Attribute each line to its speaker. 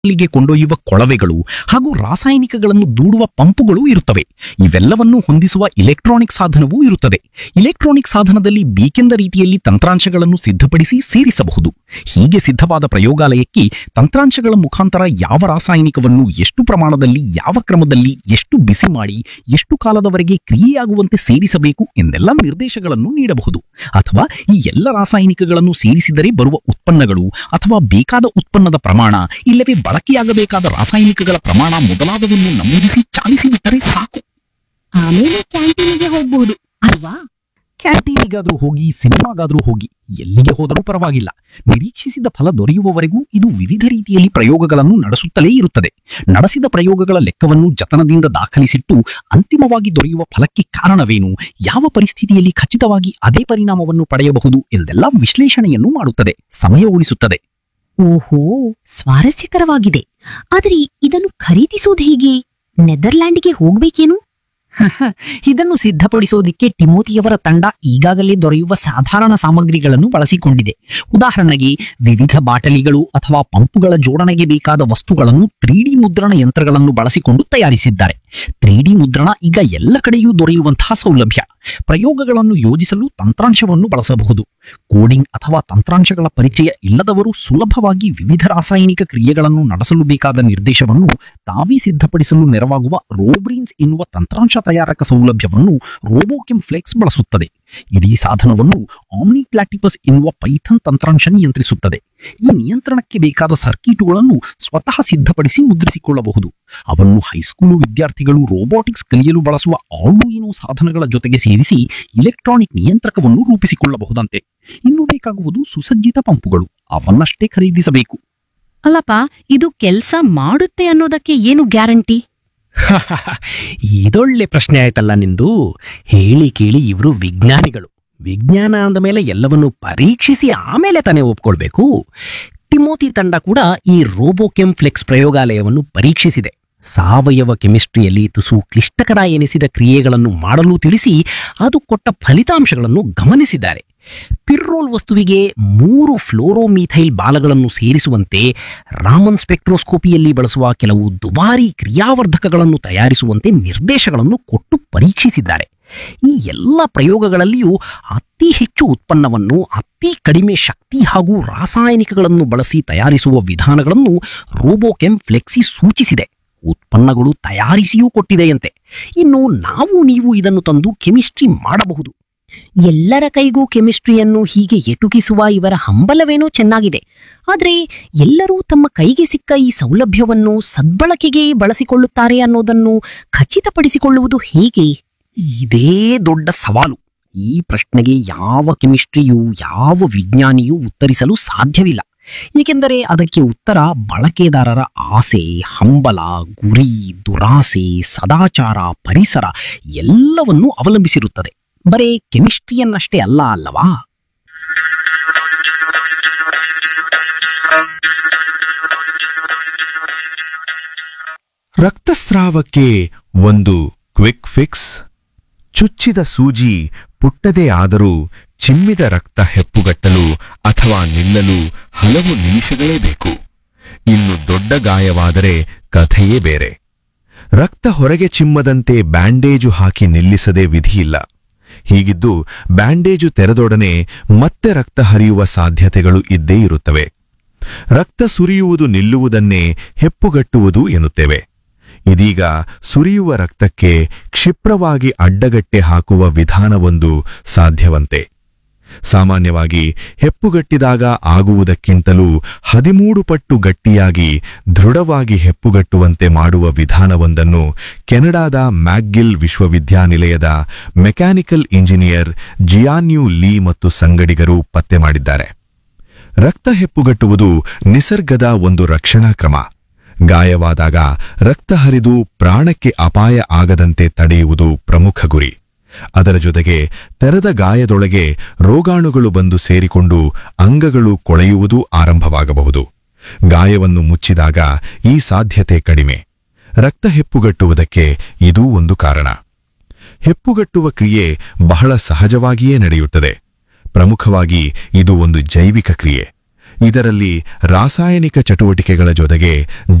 Speaker 1: ಗೆ ಕೊಂಡೊಯ್ಯುವ ಕೊಳವೆಗಳು ಹಾಗೂ ರಾಸಾಯನಿಕಗಳನ್ನು ದೂಡುವ ಪಂಪುಗಳು ಇರುತ್ತವೆ ಇವೆಲ್ಲವನ್ನು ಹೊಂದಿಸುವ ಇಲೆಕ್ಟ್ರಾನಿಕ್ ಸಾಧನವೂ ಇರುತ್ತದೆ ಇಲೆಕ್ಟ್ರಾನಿಕ್ ಸಾಧನದಲ್ಲಿ ಬೇಕೆಂದ ರೀತಿಯಲ್ಲಿ ತಂತ್ರಾಂಶಗಳನ್ನು ಸಿದ್ಧಪಡಿಸಿ ಸೇರಿಸಬಹುದು ಹೀಗೆ ಸಿದ್ಧವಾದ ಪ್ರಯೋಗಾಲಯಕ್ಕೆ ತಂತ್ರಾಂಶಗಳ ಮುಖಾಂತರ ಯಾವ ರಾಸಾಯನಿಕವನ್ನು ಎಷ್ಟು ಪ್ರಮಾಣದಲ್ಲಿ ಯಾವ ಕ್ರಮದಲ್ಲಿ ಎಷ್ಟು ಬಿಸಿ ಮಾಡಿ ಎಷ್ಟು ಕಾಲದವರೆಗೆ ಕ್ರಿಯೆಯಾಗುವಂತೆ ಸೇರಿಸಬೇಕು ಎಂದೆಲ್ಲ ನಿರ್ದೇಶಗಳನ್ನು ನೀಡಬಹುದು ಅಥವಾ ಈ ಎಲ್ಲ ರಾಸಾಯನಿಕಗಳನ್ನು ಸೇರಿಸಿದರೆ ಬರುವ ಉತ್ಪನ್ನಗಳು ಅಥವಾ ಬೇಕಾದ ಉತ್ಪನ್ನದ ಪ್ರಮಾಣ ಇಲ್ಲವೇ ಬಳಕೆಯಾಗಬೇಕಾದ ರಾಸಾಯನಿಕಗಳ ಪ್ರಮಾಣ ಮೊದಲಾದವನ್ನು ನಮೂದಿಸಿ ಚಾಲಿಸಿ ಬಿಟ್ಟರೆ ಸಾಕು
Speaker 2: ಆಮೇಲೆ ಕ್ಯಾಂಟೀನಿಗೆ ಹೋಗ್ಬಹುದು ಅಲ್ವಾ
Speaker 1: ಕ್ಯಾಂಟೀನಿಗಾದ್ರೂ ಹೋಗಿ ಸಿನಿಮಾಗಾದ್ರೂ ಹೋಗಿ ಎಲ್ಲಿಗೆ ಹೋದರೂ ಪರವಾಗಿಲ್ಲ ನಿರೀಕ್ಷಿಸಿದ ಫಲ ದೊರೆಯುವವರೆಗೂ ಇದು ವಿವಿಧ ರೀತಿಯಲ್ಲಿ ಪ್ರಯೋಗಗಳನ್ನು ನಡೆಸುತ್ತಲೇ ಇರುತ್ತದೆ ನಡೆಸಿದ ಪ್ರಯೋಗಗಳ ಲೆಕ್ಕವನ್ನು ಜತನದಿಂದ ದಾಖಲಿಸಿಟ್ಟು ಅಂತಿಮವಾಗಿ ದೊರೆಯುವ ಫಲಕ್ಕೆ ಕಾರಣವೇನು ಯಾವ ಪರಿಸ್ಥಿತಿಯಲ್ಲಿ ಖಚಿತವಾಗಿ ಅದೇ ಪರಿಣಾಮವನ್ನು ಪಡೆಯಬಹುದು ಎಂದೆಲ್ಲ ವಿಶ್ಲೇಷಣೆಯನ್ನು ಮಾಡುತ್ತದೆ ಸಮಯ ಉಳಿಸುತ್ತದೆ
Speaker 2: ಓಹೋ ಸ್ವಾರಸ್ಯಕರವಾಗಿದೆ ಆದರೆ ಇದನ್ನು ಖರೀದಿಸೋದು ಹೇಗೆ ನೆದರ್ಲ್ಯಾಂಡ್ಗೆ ಹೋಗ್ಬೇಕೇನು
Speaker 3: ಇದನ್ನು ಸಿದ್ಧಪಡಿಸೋದಿಕ್ಕೆ ಟಿಮೋತಿಯವರ ತಂಡ ಈಗಾಗಲೇ ದೊರೆಯುವ ಸಾಧಾರಣ ಸಾಮಗ್ರಿಗಳನ್ನು ಬಳಸಿಕೊಂಡಿದೆ ಉದಾಹರಣೆಗೆ ವಿವಿಧ ಬಾಟಲಿಗಳು ಅಥವಾ ಪಂಪುಗಳ ಜೋಡಣೆಗೆ ಬೇಕಾದ ವಸ್ತುಗಳನ್ನು ತ್ರೀ ಡಿ ಮುದ್ರಣ ಯಂತ್ರಗಳನ್ನು ಬಳಸಿಕೊಂಡು ತಯಾರಿಸಿದ್ದಾರೆ ತ್ರೀ ಡಿ ಮುದ್ರಣ ಈಗ ಎಲ್ಲ ಕಡೆಯೂ ದೊರೆಯುವಂತಹ ಸೌಲಭ್ಯ ಪ್ರಯೋಗಗಳನ್ನು ಯೋಜಿಸಲು ತಂತ್ರಾಂಶವನ್ನು ಬಳಸಬಹುದು ಕೋಡಿಂಗ್ ಅಥವಾ ತಂತ್ರಾಂಶಗಳ ಪರಿಚಯ ಇಲ್ಲದವರು ಸುಲಭವಾಗಿ ವಿವಿಧ ರಾಸಾಯನಿಕ ಕ್ರಿಯೆಗಳನ್ನು ನಡೆಸಲು ಬೇಕಾದ ನಿರ್ದೇಶವನ್ನು ತಾವೇ ಸಿದ್ಧಪಡಿಸಲು ನೆರವಾಗುವ ರೋಬ್ರೀನ್ಸ್ ಎನ್ನುವ ತಂತ್ರಾಂಶ ತಯಾರಕ ಸೌಲಭ್ಯವನ್ನು ರೋಬೋಕೆಮ್ ಫ್ಲೆಕ್ಸ್ ಬಳಸುತ್ತದೆ ಇಡೀ ಸಾಧನವನ್ನು ಆಮ್ನಿ ಪ್ಲಾಟಿಪಸ್ ಎನ್ನುವ ಪೈಥನ್ ತಂತ್ರಾಂಶ ನಿಯಂತ್ರಿಸುತ್ತದೆ ಈ ನಿಯಂತ್ರಣಕ್ಕೆ ಬೇಕಾದ ಸರ್ಕಿಟುಗಳನ್ನು ಸ್ವತಃ ಸಿದ್ಧಪಡಿಸಿ ಮುದ್ರಿಸಿಕೊಳ್ಳಬಹುದು ಅವನ್ನು ಹೈಸ್ಕೂಲು ವಿದ್ಯಾರ್ಥಿಗಳು ರೋಬೋಟಿಕ್ಸ್ ಕಲಿಯಲು ಬಳಸುವ ಆರ್ಡುಯಿನೋ ಸಾಧನಗಳ ಜೊತೆಗೆ ಸೇರಿಸಿ ಇಲೆಕ್ಟ್ರಾನಿಕ್ ನಿಯಂತ್ರಕವನ್ನು ರೂಪಿಸಿಕೊಳ್ಳಬಹುದಂತೆ ಇನ್ನು ಬೇಕಾಗುವುದು ಸುಸಜ್ಜಿತ ಪಂಪುಗಳು ಅವನ್ನಷ್ಟೇ ಖರೀದಿಸಬೇಕು
Speaker 2: ಅಲ್ಲಪ್ಪ ಇದು ಕೆಲ್ಸ ಮಾಡುತ್ತೆ ಅನ್ನೋದಕ್ಕೆ ಏನು ಗ್ಯಾರಂಟಿ
Speaker 4: ಇದೊಳ್ಳೆ ಪ್ರಶ್ನೆ ಆಯ್ತಲ್ಲ ನಿಂದು ಹೇಳಿ ಕೇಳಿ ಇವರು ವಿಜ್ಞಾನಿಗಳು ವಿಜ್ಞಾನ ಅಂದ ಮೇಲೆ ಎಲ್ಲವನ್ನು ಪರೀಕ್ಷಿಸಿ ಆಮೇಲೆ ತಾನೇ ಒಪ್ಕೊಳ್ಬೇಕು ಟಿಮೋತಿ ತಂಡ ಕೂಡ ಈ ರೋಬೋಕೆಮ್ ಫ್ಲೆಕ್ಸ್ ಪ್ರಯೋಗಾಲಯವನ್ನು ಪರೀಕ್ಷಿಸಿದೆ ಸಾವಯವ ಕೆಮಿಸ್ಟ್ರಿಯಲ್ಲಿ ತುಸು ಕ್ಲಿಷ್ಟಕರ ಎನಿಸಿದ ಕ್ರಿಯೆಗಳನ್ನು ಮಾಡಲು ತಿಳಿಸಿ ಅದು ಕೊಟ್ಟ ಫಲಿತಾಂಶಗಳನ್ನು ಗಮನಿಸಿದ್ದಾರೆ ಪಿರ್ರೋಲ್ ವಸ್ತುವಿಗೆ ಮೂರು ಫ್ಲೋರೋಮೀಥೈಲ್ ಬಾಲಗಳನ್ನು ಸೇರಿಸುವಂತೆ ರಾಮನ್ ಸ್ಪೆಕ್ಟ್ರೋಸ್ಕೋಪಿಯಲ್ಲಿ ಬಳಸುವ ಕೆಲವು ದುಬಾರಿ ಕ್ರಿಯಾವರ್ಧಕಗಳನ್ನು ತಯಾರಿಸುವಂತೆ ನಿರ್ದೇಶಗಳನ್ನು ಕೊಟ್ಟು ಪರೀಕ್ಷಿಸಿದ್ದಾರೆ ಈ ಎಲ್ಲ ಪ್ರಯೋಗಗಳಲ್ಲಿಯೂ ಅತಿ ಹೆಚ್ಚು ಉತ್ಪನ್ನವನ್ನು ಅತಿ ಕಡಿಮೆ ಶಕ್ತಿ ಹಾಗೂ ರಾಸಾಯನಿಕಗಳನ್ನು ಬಳಸಿ ತಯಾರಿಸುವ ವಿಧಾನಗಳನ್ನು ರೋಬೋಕೆಮ್ ಫ್ಲೆಕ್ಸಿ ಸೂಚಿಸಿದೆ ಉತ್ಪನ್ನಗಳು ತಯಾರಿಸಿಯೂ ಕೊಟ್ಟಿದೆಯಂತೆ ಇನ್ನು ನಾವು ನೀವು ಇದನ್ನು ತಂದು ಕೆಮಿಸ್ಟ್ರಿ ಮಾಡಬಹುದು
Speaker 2: ಎಲ್ಲರ ಕೈಗೂ ಕೆಮಿಸ್ಟ್ರಿಯನ್ನು ಹೀಗೆ ಎಟುಕಿಸುವ ಇವರ ಹಂಬಲವೇನೋ ಚೆನ್ನಾಗಿದೆ ಆದ್ರೆ ಎಲ್ಲರೂ ತಮ್ಮ ಕೈಗೆ ಸಿಕ್ಕ ಈ ಸೌಲಭ್ಯವನ್ನು ಸದ್ಬಳಕೆಗೆ ಬಳಸಿಕೊಳ್ಳುತ್ತಾರೆ ಅನ್ನೋದನ್ನು ಖಚಿತಪಡಿಸಿಕೊಳ್ಳುವುದು ಹೇಗೆ
Speaker 4: ಇದೇ ದೊಡ್ಡ ಸವಾಲು ಈ ಪ್ರಶ್ನೆಗೆ ಯಾವ ಕೆಮಿಸ್ಟ್ರಿಯೂ ಯಾವ ವಿಜ್ಞಾನಿಯೂ ಉತ್ತರಿಸಲು ಸಾಧ್ಯವಿಲ್ಲ ಏಕೆಂದರೆ ಅದಕ್ಕೆ ಉತ್ತರ ಬಳಕೆದಾರರ ಆಸೆ ಹಂಬಲ ಗುರಿ ದುರಾಸೆ ಸದಾಚಾರ ಪರಿಸರ ಎಲ್ಲವನ್ನೂ ಅವಲಂಬಿಸಿರುತ್ತದೆ ಬರೇ ಕೆಮಿಸ್ಟ್ರಿಯನ್ನಷ್ಟೇ ಅಲ್ಲ ಅಲ್ಲವಾ
Speaker 5: ರಕ್ತಸ್ರಾವಕ್ಕೆ ಒಂದು ಕ್ವಿಕ್ ಫಿಕ್ಸ್ ಚುಚ್ಚಿದ ಸೂಜಿ ಪುಟ್ಟದೇ ಆದರೂ ಚಿಮ್ಮಿದ ರಕ್ತ ಹೆಪ್ಪುಗಟ್ಟಲು ಅಥವಾ ನಿಲ್ಲಲು ಹಲವು ನಿಮಿಷಗಳೇ ಬೇಕು ಇನ್ನು ದೊಡ್ಡ ಗಾಯವಾದರೆ ಕಥೆಯೇ ಬೇರೆ ರಕ್ತ ಹೊರಗೆ ಚಿಮ್ಮದಂತೆ ಬ್ಯಾಂಡೇಜು ಹಾಕಿ ನಿಲ್ಲಿಸದೆ ವಿಧಿಯಿಲ್ಲ ಹೀಗಿದ್ದು ಬ್ಯಾಂಡೇಜು ತೆರೆದೊಡನೆ ಮತ್ತೆ ರಕ್ತ ಹರಿಯುವ ಸಾಧ್ಯತೆಗಳು ಇದ್ದೇ ಇರುತ್ತವೆ ರಕ್ತ ಸುರಿಯುವುದು ನಿಲ್ಲುವುದನ್ನೇ ಹೆಪ್ಪುಗಟ್ಟುವುದು ಎನ್ನುತ್ತೇವೆ ಇದೀಗ ಸುರಿಯುವ ರಕ್ತಕ್ಕೆ ಕ್ಷಿಪ್ರವಾಗಿ ಅಡ್ಡಗಟ್ಟೆ ಹಾಕುವ ವಿಧಾನವೊಂದು ಸಾಧ್ಯವಂತೆ ಸಾಮಾನ್ಯವಾಗಿ ಹೆಪ್ಪುಗಟ್ಟಿದಾಗ ಆಗುವುದಕ್ಕಿಂತಲೂ ಹದಿಮೂರು ಪಟ್ಟು ಗಟ್ಟಿಯಾಗಿ ದೃಢವಾಗಿ ಹೆಪ್ಪುಗಟ್ಟುವಂತೆ ಮಾಡುವ ವಿಧಾನವೊಂದನ್ನು ಕೆನಡಾದ ಮ್ಯಾಕ್ಗಿಲ್ ವಿಶ್ವವಿದ್ಯಾನಿಲಯದ ಮೆಕ್ಯಾನಿಕಲ್ ಇಂಜಿನಿಯರ್ ಜಿಯಾನ್ಯು ಲೀ ಮತ್ತು ಸಂಗಡಿಗರು ಪತ್ತೆ ಮಾಡಿದ್ದಾರೆ ರಕ್ತ ಹೆಪ್ಪುಗಟ್ಟುವುದು ನಿಸರ್ಗದ ಒಂದು ರಕ್ಷಣಾ ಕ್ರಮ ಗಾಯವಾದಾಗ ರಕ್ತ ಹರಿದು ಪ್ರಾಣಕ್ಕೆ ಅಪಾಯ ಆಗದಂತೆ ತಡೆಯುವುದು ಪ್ರಮುಖ ಗುರಿ ಅದರ ಜೊತೆಗೆ ತೆರೆದ ಗಾಯದೊಳಗೆ ರೋಗಾಣುಗಳು ಬಂದು ಸೇರಿಕೊಂಡು ಅಂಗಗಳು ಕೊಳೆಯುವುದೂ ಆರಂಭವಾಗಬಹುದು ಗಾಯವನ್ನು ಮುಚ್ಚಿದಾಗ ಈ ಸಾಧ್ಯತೆ ಕಡಿಮೆ ರಕ್ತ ಹೆಪ್ಪುಗಟ್ಟುವುದಕ್ಕೆ ಇದೂ ಒಂದು ಕಾರಣ ಹೆಪ್ಪುಗಟ್ಟುವ ಕ್ರಿಯೆ ಬಹಳ ಸಹಜವಾಗಿಯೇ ನಡೆಯುತ್ತದೆ ಪ್ರಮುಖವಾಗಿ ಇದು ಒಂದು ಜೈವಿಕ ಕ್ರಿಯೆ ಇದರಲ್ಲಿ ರಾಸಾಯನಿಕ ಚಟುವಟಿಕೆಗಳ ಜೊತೆಗೆ